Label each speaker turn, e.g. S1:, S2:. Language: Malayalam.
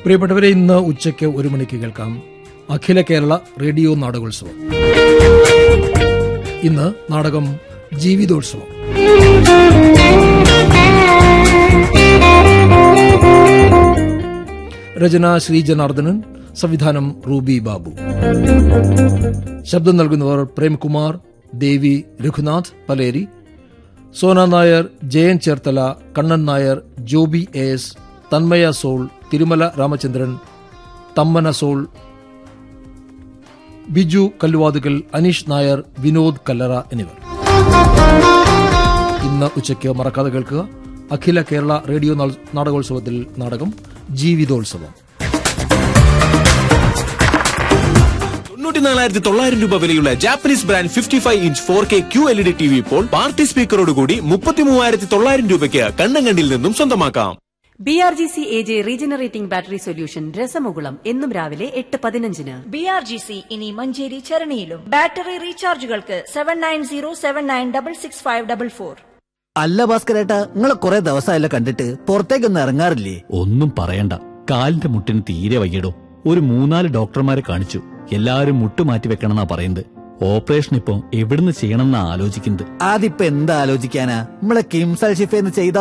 S1: പ്രിയപ്പെട്ടവരെ ഇന്ന് ഉച്ചയ്ക്ക് ഒരു മണിക്ക് കേൾക്കാം അഖില കേരള റേഡിയോ നാടകോത്സവം ഇന്ന് നാടകം ജീവിതോത്സവം രചന ശ്രീ ജനാർദ്ദനൻ സംവിധാനം റൂബി ബാബു ശബ്ദം നൽകുന്നവർ പ്രേംകുമാർ ദേവി രഘുനാഥ് പലേരി സോന നായർ ജയൻ ചേർത്തല കണ്ണൻ നായർ ജോബി എസ് തന്മയ സോൾ തിരുമല രാമചന്ദ്രൻ തമ്മന സോൾ ബിജു കല്ലുവാതുകൽ അനീഷ് നായർ വിനോദ് കല്ലറ എന്നിവർ ഇന്ന് ഉച്ചയ്ക്ക് മറക്കാതെ കേൾക്കുക അഖില കേരള റേഡിയോ നാൾ- നാടകോത്സവത്തിൽ നാടകം ജീവിതോത്സവം
S2: തൊണ്ണൂറ്റിനാലായിരത്തി തൊള്ളായിരം രൂപ വിലയുള്ള Japanese brand fifty five inch four K Q L E D T V ഇപ്പോൾ പാർട്ടി സ്പീക്കറോടുകൂടി മുപ്പത്തി മൂവായിരത്തി തൊള്ളായിരം രൂപയ്ക്ക് കണ്ണങ്കണ്ടിൽ നിന്നും സ്വന്തമാക്കാം
S3: B R G C A J regenerating battery solution രസമുകുളം എന്നും രാവിലെ എട്ട് പതിനഞ്ചിന്
S4: ബി ആർ ജി സി ഇനി മഞ്ചേരി ചരണിയിലും ബാറ്ററി റീചാർജുകൾക്ക് seven nine zero seven nine double six five double four
S5: അല്ല ഭാസ്കരേട്ടാ നിങ്ങളെ കുറെ ദിവസമായല്ലോ കണ്ടിട്ട് പുറത്തേക്കൊന്നും ഇറങ്ങാറില്ലേ
S6: ഒന്നും പറയണ്ട കാലിന്റെ മുട്ടിന് തീരെ വയ്യടോ ഒരു മൂന്നാല് ഡോക്ടർമാരെ കാണിച്ചു എല്ലാവരും മുട്ട് മാറ്റി വെക്കണമെന്നാ പറയുന്നത് ഓപ്പറേഷൻ ഇപ്പൊ എവിടുന്ന് ചെയ്യണമെന്നാ ആലോചിക്കുന്നത്
S5: അതിപ്പോ എന്താ ആലോചിക്കാനാ നമ്മളെ കിംസൽ ഷിഫേന്ന് ചെയ്ത